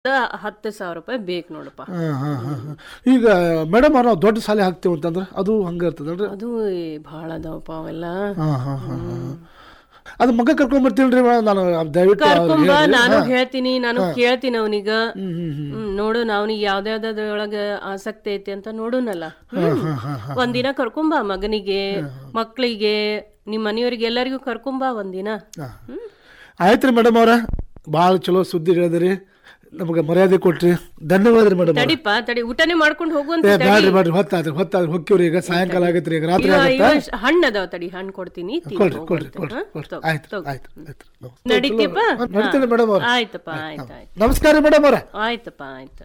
ಹತ್ತು ಸಾವಿರ ರೂಪಾಯಿ ಬೇಕು ನೋಡಪ್ಪ ಹಾಂ ಹಾಂ ಹಾಂ ಹಾಂ ಈಗ ಮೇಡಮ್ ನಾವು ದೊಡ್ಡ ಶಾಲೆ ಹಾಕ್ತೇವೆ ಅಂತಂದ್ರೆ ಅದು ಹಂಗೆ ಇರ್ತದಲ್ರಿ ಅದು ಭಾಳ ಅದಾವಪ್ಪ ಅವೆಲ್ಲ ಹಾಂ ಹಾಂ ಹಾಂ ಹಾಂ ಅದು ಮಗ ಕರ್ಕೊಂಡ್ ಬರ್ತೀನಿ ನಾನು ದಯವಿಟ್ಟು ಅವ್ರಿಗೆ ಕರ್ಕೊಂಬ ಹೇಳ್ರಿ. ನಾನು ಹಾ. ಹೇಳ್ತೀನಿ ನಾನು ಕೇಳ್ತೀನಿ ಅವನಿಗ ಹ್ಮ್ ಹ್ಮ್ ಹ್ಮ್ ಹ್ಮ್ ನೋಡು ಅವನಿಗೆ ಯಾವ್ದಾವ್ದ್ರೊಳಗ ಆಸಕ್ತಿ ಐತಿ ಅಂತ ನೋಡುನಲ್ಲ ಹಾ, ಹಾ, ಹಾ, ಹಾ. ಒಂದಿನ ಕರ್ಕೊಂಬ ಮಗನಿಗೆ ಮಕ್ಳಿಗೆ ನಿಮ್ ಮನೆಯವ್ರಿಗೆ ಎಲ್ಲರಿಗೂ ಕರ್ಕೊಂಬ ಒಂದಿನ ಹಾ. ಆಯ್ತ್ರಿ ಮೇಡಮ್ ಅವ್ರ ಭಾಳ ಚಲೋ ಸುದ್ದಿ ಹೇಳಿದ್ರಿ ನಮಗೆ ಮರ್ಯಾದೆ ಕೊಟ್ರಿ ಧನ್ಯವಾದ ರೀ ಮೇಡಮ್ ತಡಿಪ ತಡಿ ಊಟನೇ ಮಾಡ್ಕೊಂಡು ಹೋಗುವಂತ ಏ ಬ್ಯಾಡ್ರಿ ಬ್ಯಾಡ್ರಿ ಹೊತ್ತಾದ್ರಿ ಹೊತ್ತಾದ್ರಿ ಹೊಕ್ಕಿವ್ರಿ ಈಗ ಸಾಯಂಕಾಲ ಆಗೈತ್ರಿ ಈಗ ರಾತ್ರಿ ಆಗತ್ತಾ ಹಣ್ಣು ಅದಾವ ತಡಿ ಹಣ್ಣು ಕೊಡ್ತೀನಿ ತಿನ್ನು ಕೊಡ್ರಿ ಹೋಗು ಕೊಡ್ರಿ ಅಂತ. ಕೊಡ್ರಿ ಹಾ? ಕೊಡ್ರಿ ತಗೋ, ಆಯ್ತು ತಗೋ. ಆಯ್ತು ಆಯ್ತು ನಡೀತೀಪ ನಡೀತೀನಿ ಮೇಡಮ್ ಅವ್ರ ಆಯ್ತಪ್ಪ ಆಯ್ತು ಆಯ್ತು ನಮಸ್ಕಾರ ಮೇಡಮ್ ಅವ್ರ ಆಯ್ತಪ್ಪ ಆಯ್ತು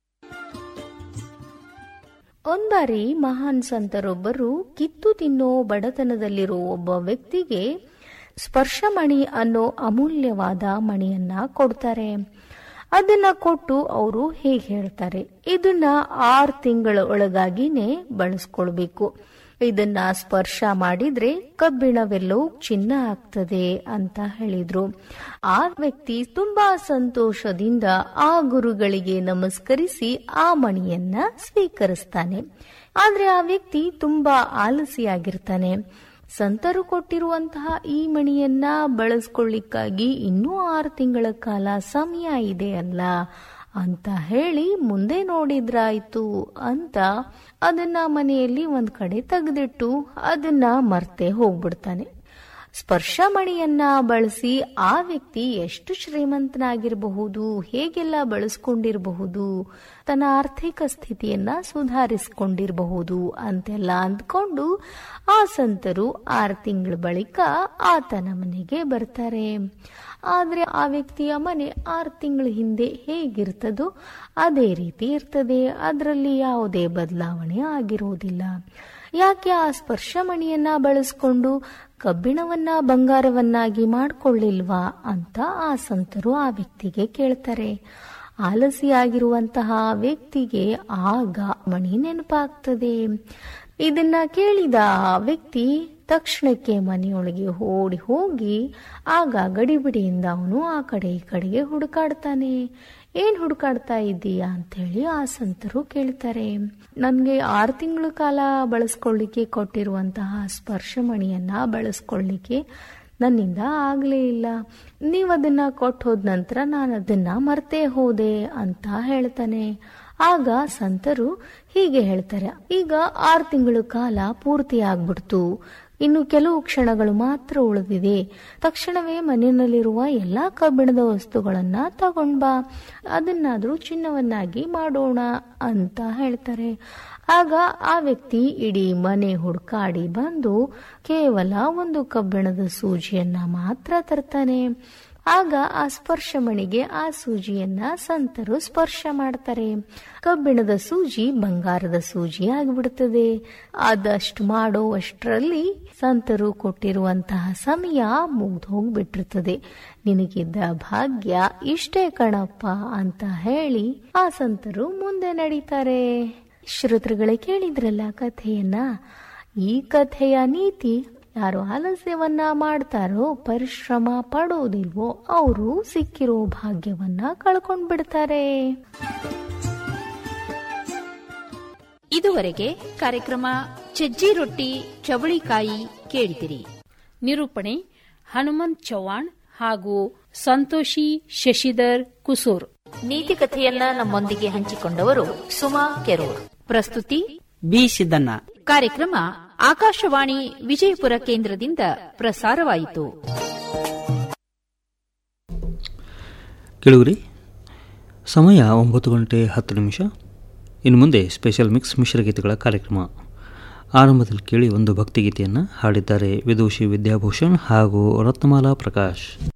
ಒಂದಾರಿ ಮಹಾನ್ ಸಂತರೊಬ್ಬರು ಕಿತ್ತು ತಿನ್ನೋ ಬಡತನದಲ್ಲಿರೋ ಒಬ್ಬ ವ್ಯಕ್ತಿಗೆ ಸ್ಪರ್ಶಮಣಿ ಅನ್ನೋ ಅಮೂಲ್ಯವಾದ ಮಣಿಯನ್ನ ಕೊಡ್ತಾರೆ ಅದನ್ನ ಕೊಟ್ಟು ಅವರು ಹೇಗೆ ಹೇಳ್ತಾರೆ ಇದನ್ನ ಆರು ತಿಂಗಳ ಒಳಗಾಗಿನೇ ಬಳಸ್ಕೊಳ್ಬೇಕು ಇದನ್ನ ಸ್ಪರ್ಶ ಮಾಡಿದ್ರೆ ಕಬ್ಬಿಣವೆಲ್ಲೋ ಚಿನ್ನ ಆಗ್ತದೆ ಅಂತ ಹೇಳಿದ್ರು ಆ ವ್ಯಕ್ತಿ ತುಂಬಾ ಸಂತೋಷದಿಂದ ಆ ಗುರುಗಳಿಗೆ ನಮಸ್ಕರಿಸಿ ಆ ಮಣಿಯನ್ನ ಸ್ವೀಕರಿಸ್ತಾನೆ ಆದ್ರೆ ಆ ವ್ಯಕ್ತಿ ತುಂಬಾ ಆಲಸಿಯಾಗಿರ್ತಾನೆ ಸಂತರು ಕೊಟ್ಟಿರುವಂತಹ ಈ ಮಣಿಯನ್ನ ಬಳಸ್ಕೊಳ್ಳಿಕ್ಕಾಗಿ ಇನ್ನೂ ಆರು ತಿಂಗಳ ಕಾಲ ಸಮಯ ಇದೆ ಅಲ್ಲ ಅಂತ ಹೇಳಿ ಮುಂದೆ ನೋಡಿದ್ರಾಯ್ತು ಅಂತ ಅದನ್ನ ಮನೆಯಲ್ಲಿ ಒಂದ್ ಕಡೆ ತೆಗೆದಿಟ್ಟು ಅದನ್ನ ಮರ್ತೆ ಹೋಗ್ಬಿಡ್ತಾನೆ ಸ್ಪರ್ಶಮಣಿಯನ್ನ ಬಳಸಿ ಆ ವ್ಯಕ್ತಿ ಎಷ್ಟು ಶ್ರೀಮಂತನಾಗಿರಬಹುದು ಹೇಗೆಲ್ಲ ಬಳಸ್ಕೊಂಡಿರಬಹುದು ತನ್ನ ಆರ್ಥಿಕ ಸ್ಥಿತಿಯನ್ನ ಸುಧಾರಿಸಿಕೊಂಡಿರಬಹುದು ಅಂತೆಲ್ಲ ಅಂದ್ಕೊಂಡು ಆ ಸಂತರು ಆರು ತಿಂಗಳ ಬಳಿಕ ಆತನ ಮನೆಗೆ ಬರ್ತಾರೆ ಆದ್ರೆ ಆ ವ್ಯಕ್ತಿಯ ಮನೆ ಆರು ತಿಂಗಳ ಹಿಂದೆ ಹೇಗಿರ್ತದೋ ಅದೇ ರೀತಿ ಇರ್ತದೆ ಅದರಲ್ಲಿ ಯಾವುದೇ ಬದಲಾವಣೆ ಆಗಿರೋದಿಲ್ಲ ಯಾಕೆ ಆ ಸ್ಪರ್ಶಮಣಿಯನ್ನ ಬಳಸ್ಕೊಂಡು ಕಬ್ಬಿಣವನ್ನ ಬಂಗಾರವನ್ನಾಗಿ ಮಾಡ್ಕೊಳ್ಳಿಲ್ವಾ ಅಂತ ಆ ಸಂತರು ಆ ವ್ಯಕ್ತಿಗೆ ಕೇಳ್ತಾರೆ ಆಲಸಿಯಾಗಿರುವಂತಹ ವ್ಯಕ್ತಿಗೆ ಆಗ ಮಣಿ ನೆನಪಾಗ್ತದೆ ಇದನ್ನ ಕೇಳಿದ ಆ ವ್ಯಕ್ತಿ ತಕ್ಷಣಕ್ಕೆ ಮನೆಯೊಳಗೆ ಓಡಿ ಹೋಗಿ ಆಗ ಗಡಿಬಿಡಿಯಿಂದ ಅವನು ಆ ಕಡೆ ಈ ಕಡೆಗೆ ಹುಡುಕಾಡ್ತಾನೆ ಏನ್ ಹುಡುಕಾಡ್ತಾ ಇದ್ದೀಯಾ ಅಂತೇಳಿ ಆ ಸಂತರು ಕೇಳ್ತಾರೆ ನನ್ಗೆ ಆರು ತಿಂಗಳ ಕಾಲ ಬಳಸ್ಕೊಳ್ಳಿಕ್ಕೆ ಕೊಟ್ಟಿರುವಂತಹ ಸ್ಪರ್ಶಮಣಿಯನ್ನ ಬಳಸ್ಕೊಳ್ಳಿಕ್ಕೆ ನನ್ನಿಂದ ಆಗ್ಲೇ ಇಲ್ಲ ನೀವ್ ಅದನ್ನ ಕೊಟ್ಟು ಹೋದ ನಂತರ ನಾನು ಅದನ್ನ ಮರ್ತೇ ಹೋದೆ ಅಂತ ಹೇಳ್ತಾನೆ ಆಗ ಸಂತರು ಹೀಗೆ ಹೇಳ್ತಾರೆ ಈಗ ಆರು ತಿಂಗಳ ಕಾಲ ಪೂರ್ತಿ ಆಗ್ಬಿಡ್ತು ಇನ್ನು ಕೆಲವು ಕ್ಷಣಗಳು ಮಾತ್ರ ಉಳಿದಿದೆ ತಕ್ಷಣವೇ ಮನೆಯಲ್ಲಿರುವ ಎಲ್ಲಾ ಕಬ್ಬಿಣದ ವಸ್ತುಗಳನ್ನ ತಗೊಂಡ್ ಬಾ ಅದನ್ನಾದ್ರೂ ಚಿನ್ನವನ್ನಾಗಿ ಮಾಡೋಣ ಅಂತ ಹೇಳ್ತಾರೆ ಆಗ ಆ ವ್ಯಕ್ತಿ ಇಡೀ ಮನೆ ಹುಡುಕಾಡಿ ಬಂದು ಕೇವಲ ಒಂದು ಕಬ್ಬಿಣದ ಸೂಜಿಯನ್ನ ಮಾತ್ರ ತರ್ತಾನೆ ಆಗ ಆ ಸ್ಪರ್ಶಮಣಿಗೆ ಆ ಸೂಜಿಯನ್ನ ಸಂತರು ಸ್ಪರ್ಶ ಮಾಡ್ತಾರೆ ಕಬ್ಬಿಣದ ಸೂಜಿ ಬಂಗಾರದ ಸೂಜಿ ಆಗಿಬಿಡುತ್ತದೆ ಆದಷ್ಟು ಮಾಡೋ ಅಷ್ಟರಲ್ಲಿ ಸಂತರು ಕೊಟ್ಟಿರುವಂತಹ ಸಮಯ ಮುಗ್ದು ಹೋಗ್ಬಿಟ್ಟಿರ್ತದೆ ನಿನಗಿದ್ದ ಭಾಗ್ಯ ಇಷ್ಟೇ ಕಣಪ್ಪ ಅಂತ ಹೇಳಿ ಆ ಸಂತರು ಮುಂದೆ ನಡೀತಾರೆ ಶ್ರೋತೃಗಳೇ ಕೇಳಿದ್ರಲ್ಲ ಕಥೆಯನ್ನ ಈ ಕಥೆಯ ನೀತಿ ಯಾರು ಆಲಸ್ಯವನ್ನ ಮಾಡ್ತಾರೋ ಪರಿಶ್ರಮ ಪಡೋದಿಲ್ವೋ ಅವರು ಸಿಕ್ಕಿರೋ ಭಾಗ್ಯವನ್ನ ಕಳ್ಕೊಂಡ್ ಬಿಡ್ತಾರೆ ಇದುವರೆಗೆ ಕಾರ್ಯಕ್ರಮ ಸಜ್ಜಿ ರೊಟ್ಟಿ ಚವಳಿಕಾಯಿ ಕೇಳಿದಿರಿ ನಿರೂಪಣೆ ಹನುಮಂತ್ ಚೌಹಾಣ್ ಹಾಗೂ ಸಂತೋಷಿ ಶಶಿಧರ್ ಕುಸೂರ್ ನೀತಿ ಕಥೆಯನ್ನ ನಮ್ಮೊಂದಿಗೆ ಹಂಚಿಕೊಂಡವರು ಸುಮಾ ಕೆರೂರ್ ಪ್ರಸ್ತುತಿ ಬಿ ಸಿದ್ದಣ್ಣ ಕಾರ್ಯಕ್ರಮ ಆಕಾಶವಾಣಿ ವಿಜಯಪುರ ಕೇಂದ್ರದಿಂದ ಪ್ರಸಾರವಾಯಿತು ಕೇಳುವರಿ ಸಮಯ ಒಂಬತ್ತು ಗಂಟೆ ಹತ್ತು ನಿಮಿಷ ಇನ್ನು ಮುಂದೆ ಸ್ಪೆಷಲ್ ಮಿಕ್ಸ್ ಮಿಶ್ರಗೀತೆಗಳ ಕಾರ್ಯಕ್ರಮ ಆರಂಭದಲ್ಲಿ ಕೇಳಿ ಒಂದು ಭಕ್ತಿಗೀತೆಯನ್ನು ಹಾಡಿದ್ದಾರೆ ವಿದೂಷಿ ವಿದ್ಯಾಭೂಷಣ್ ಹಾಗೂ ರತ್ನಮಾಲಾ ಪ್ರಕಾಶ್